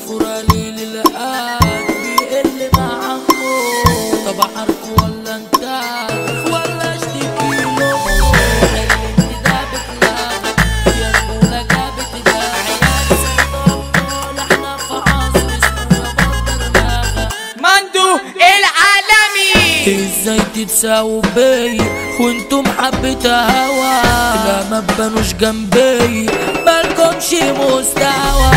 فرفورة ليل الآن بيقل مع عمو طب عارفه ولا انت ولا اشتكي له اللي انت ده بتلاقى يا رجولة جابت ده عيال سيطرة احنا في عصر اسمه يا بطل دماغك مندو العالمي ازاي تتساووا بي وانتم حبة هوا لا ما تبانوش جنبي مالكمش مستوى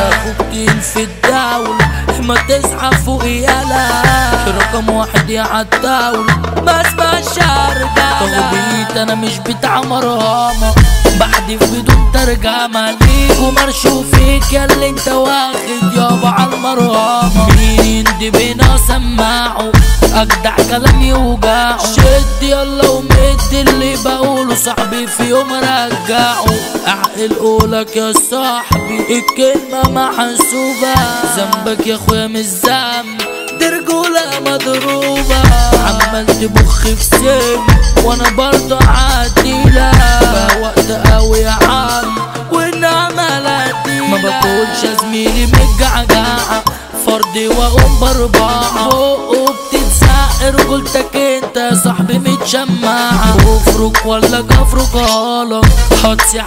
اخوك في الدولة ما تصحى فوق يالا رقم واحد يا عالدولة ما اسمعش رجالة تغبيت انا مش بتاع مرامة بحدف بدون ترجمة ليك ومرشو فيك يا اللي انت واخد يابا عالمرامة مين دي بينا سماعه اجدع كلام يوجعه شد يلا ومد اللي بقوله صاحبي في يوم رجعه اعقل قولك يا صاحبي الكلمة محسوبة ذنبك يا اخويا مش ذنب دي رجولة مضروبة عمال تبخ في سن وانا برضه عديلة بقى وقت قوي يا عم والنعمة لا ما باكلش يا زميلي متجعجعة فردي واقوم باربعة بقه بتتزق رجولتك انت يا صاحبي متشمعة بفرك ولا جفرك غلط هتصيح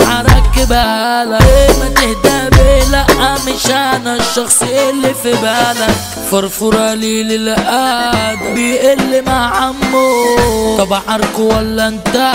هركبها لك ايه ما تهدى بيه لا مش انا الشخص اللي في بالك فرفورة ليل القاد بيقل مع عمو طب عاركو ولا انت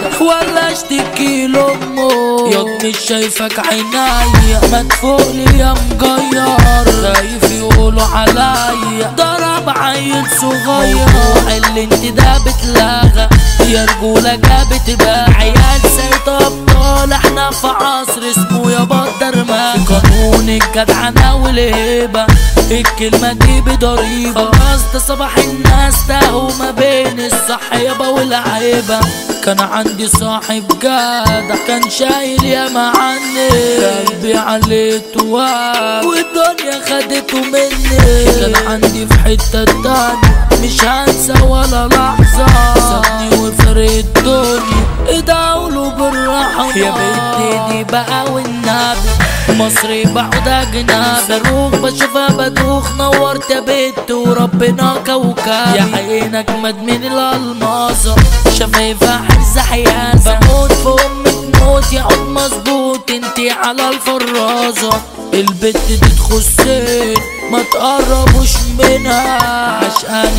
ولا اشتكي لامه ياض مش شايفك عينيا ما تفوقلي يا مجير خايف يقولوا عليا ضرب عيل صغير اللي انت ده بتلاغى يا رجولة جابت بقى عيال سيد ابطال احنا في عصر اسمه يا بدر ما قانون الجدعنة والهبة الكلمة دي بضريبة خلاص ده صباح الناس تاهوا ما بين الصح يابا والعيبة كان عندي صاحب جدع كان شايل ياما عني قلبي عليه تواب والدنيا خدته مني كان عندي في حتة تانية مش هنسى ولا لحظة سابني وفرق الدنيا ادعوله بالرحمة يا بنتي دي بقى والنبي مصري بقعد اجنبي صاروخ بشوفها بدوخ نورت يا بنت وربنا كوكب يا عينك مدمن الالماظة شفايفها حرزة حيازة بموت في امك موت يا عود مظبوط انتي على الفرازة البت دي تخصني ما تقربوش منها عشقاني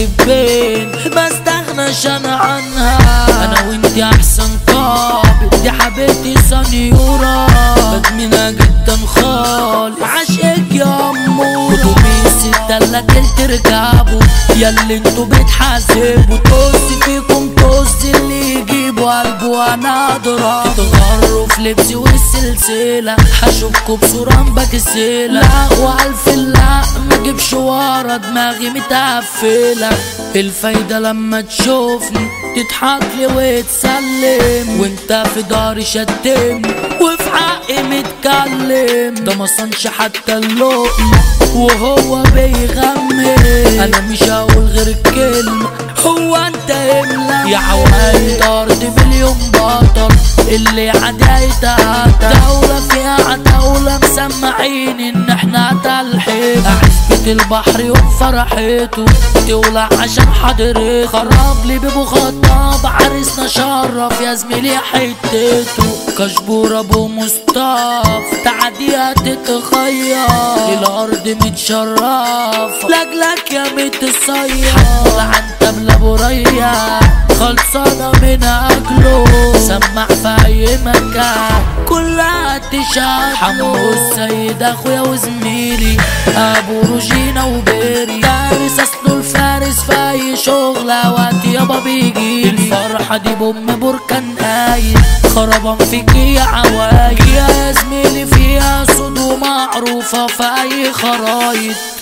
بتحبين ما استغناش انا عنها انا وانتي احسن قابل دي حبيبتي سنيورة بدمنها جدا خالص عشقك يا امو اتوبيس التلات تركبوا يا اللي انتوا بتحاسبوا طز فيكم طز اللي يجيبوا قلبه انا اضرب تتغروا في لبسي والسلسلة هشوفكوا بصورة مبكسلة لا والف لا ما اجيبش ورا دماغي متقفلة الفايدة لما تشوفني تضحك لي وتسلم وانت في داري شتمني وفي حقي متكلم ده ما صنش حتى اللقمة وهو بيغمي انا مش هقول غير الكلمة هو انت املا يا عوالي طرد مليون بطل اللي عدايتها دولة فيها عتاولة مسمعين ان احنا تلحق عزبة البحر يوم فرحته تولع عشان حضرته خرب لي بيبو خطاب عريسنا شرف يا زميلي حتته كشبور ابو مصطفى تعديها تتخير الارض متشرف لاجلك يا متصير حمل عن تبلة برية خلصانة من اجله سمع في اي مكان كلها تشهد حمو السيد اخويا وزميلي ابو روجينا وبيري فارس اصله الفارس في اي شغلة وقت يابا بيجي الفرحة دي بام بركان قايل خربان فيك يا عوايل يا زميلي فيها صدو معروفة في اي خرايط